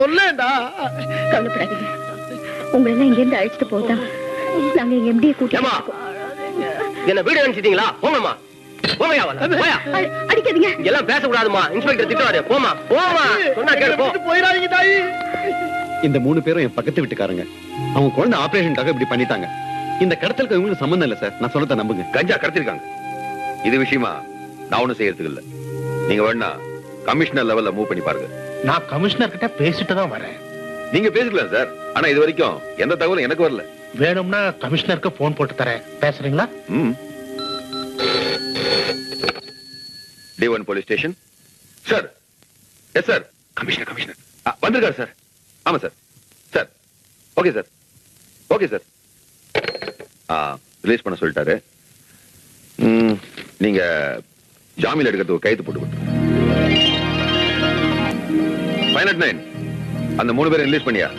சொல்லேன்டா கவலைப்படாதீங்க உங்களை எல்லாம் இங்க இருந்து அழைச்சிட்டு போதா நாங்க எங்க எம்டியை ஏமா கூட்டிட்டு என்ன வீடு அனுப்பிச்சிட்டீங்களா போங்கம்மா போங்கயா அவள. போயா அ- அடிக்காதீங்க இங்க எல்லாம் பேசக்கூடாதுமா இன்ஸ்பெக்டர் திட்டுவாரு போமா போமா சொன்னா கேளு போ போயிடாதீங்க தாயி இந்த மூணு பேரும் என் பக்கத்து வீட்டுக்காரங்க அவங்க குழந்தை ஆபரேஷனுக்காக இப்படி பண்ணிட்டாங்க இந்த கடத்தலுக்கு இவங்களுக்கு சம்பந்தம் இல்ல சார் நான் சொல்றத நம்புங்க கஞ்சா கடத்திருக்காங்க இது விஷயமா நான் ஒண்ணும் செய்யறதுக்கு இல்ல நீங்க வேணா கமிஷனர் லெவல்ல மூவ் பண்ணி பாருங்க நான் கமிஷனர் கிட்ட பேசிட்டு தான் வரேன் நீங்க பேசிக்கலாம் சார் ஆனா இது வரைக்கும் எந்த தகவலும் எனக்கு வரல வேணும்னா கமிஷனருக்கு போன் போட்டு தரேன் பேசுறீங்களா ம் T one police station sir yes sir commissioner commissioner வந்திருக்காரு சார் ஆமா sir sir okay sir okay sir release பண்ண சொல்லிட்டாரு ம், நீங்க ஜாமீன் எடுக்கிறதுக்கு கைது போட்டு கொடுத்துருங்க ஃபைவ் நாட் நைன் அந்த மூணு பேரை ரிலீஸ் பண்ணியா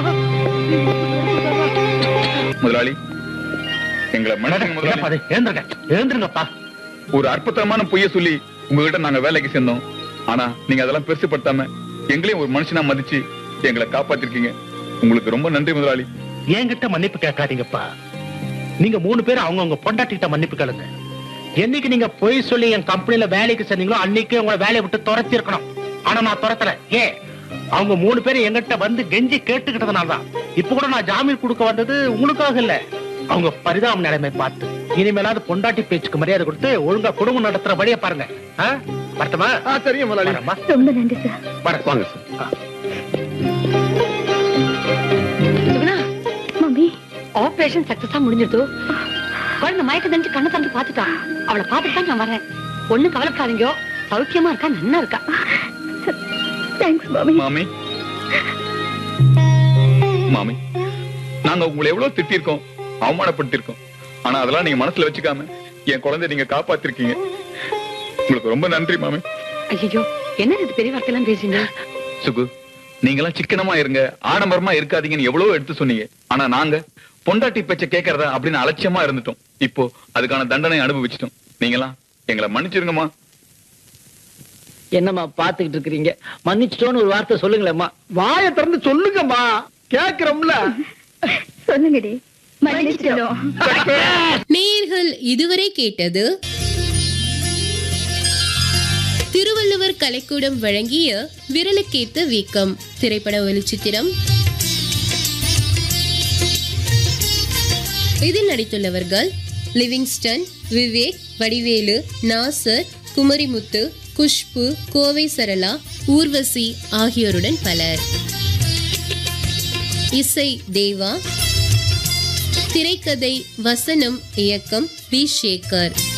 முதலாளி எங்களை மன்னிச்சுங்க முதலாளி என்னப்பா அது? எழுந்திருங்க எழுந்திருங்கப்பா ஒரு அற்புதமான பொய்ய சொல்லி உங்ககிட்ட நாங்க வேலைக்கு சேர்ந்தோம் ஆனா நீங்க அதெல்லாம் பெருசுப்படுத்தாம எங்களையும் ஒரு மனுஷனா மதிச்சு எங்களை காப்பாத்திருக்கீங்க உங்களுக்கு ரொம்ப நன்றி முதலாளி என்கிட்ட மன்னிப்பு கேட்காதீங்கப்பா நீங்க மூணு பேரும் அவங்கவங்க பொண்டாட்டிகிட்ட மன்னிப்பு கேளுங்க என்னைக்கு நீங்க பொய் சொல்லி என் கம்பெனில வேலைக்கு சேர்ந்தீங்களோ அன்னைக்கு உங்களை வேலையை விட்டு துரத்தி இருக்கணும் ஆனா நான் துரத்தல ஏன் அவங்க மூணு பேரும் எங்கிட்ட வந்து கெஞ்சி கேட்டுக்கிட்டதுனால தான் இப்ப கூட நான் ஜாமீன் கொடுக்க வந்தது உங்களுக்காக இல்ல அவங்க பரிதாப நிலைமை பார்த்து இனிமேலாவது பொண்டாட்டி பேச்சுக்கு மரியாதை கொடுத்து ஒழுங்கா குடும்பம் நடத்துற வழியை பாருங்க ஆ? வரட்டுமா ஆ சரிங்க முதலாளி வரேம்மா. ரொம்ப நன்றி சார் வரேன். வாங்க சார் சுகுணா மம்மி ஆபரேஷன் சக்சஸா முடிஞ்சிருது குழந்தை மயக்க தெரிஞ்சு கண்ணை திறந்து பாத்துட்டா அவளை பாத்துட்டு தான் நான் வரேன் ஒண்ணும் கவலைப்படாதீங்க சௌக்கியமா இருக்கா நன்னா இருக்கா தேங்க்ஸ் மம்மி மாமி மாமி நாங்க உங்களை எவ்வளவு திட்டிருக்கோம் அவமானப்படுத்திருக்கோம் ஆனா அதெல்லாம் நீங்க மனசுல வச்சுக்காம என் குழந்தைய நீங்க காப்பாத்திருக்கீங்க உங்களுக்கு ரொம்ப நன்றி மாமி ஐயோ என்ன இது பெரிய வார்த்தையெல்லாம் பேசுங்க சுகு நீங்கெல்லாம் சிக்கனமா இருங்க ஆடம்பரமா இருக்காதீங்கன்னு எவ்வளவோ எடுத்து சொன்னீங்க ஆனா நாங்க பொண்டாட்டி பேச்ச கேட்கறதா அப்படின்னு அலட்சியமா இருந்துட்டோம் இப்போ அதுக்கான தண்டனை அனுபவிச்சிட்டோம் நீங்களாம் எங்களை மன்னிச்சிருங்கம்மா என்னம்மா பாத்துக்கிட்டு இருக்கிறீங்க மன்னிச்சிட்டோன்னு ஒரு வார்த்தை சொல்லுங்களேம்மா வாயை திறந்து சொல்லுங்கம்மா கேக்குறோம்ல சொல்லுங்கடி மன்னிச்சிட்டோம் நேயர்கள் இதுவரை கேட்டது திருவள்ளுவர் கலைக்கூடம் வழங்கிய விரலுக்கேத்த வீக்கம் திரைப்பட ஒளிச்சித்திரம் இதில் நடித்துள்ளவர்கள் லிவிங்ஸ்டன் விவேக் வடிவேலு நாசர் குமரிமுத்து குஷ்பு கோவை சரளா ஊர்வசி ஆகியோருடன் பலர் இசை தேவா திரைக்கதை வசனம் இயக்கம் வி சேகர்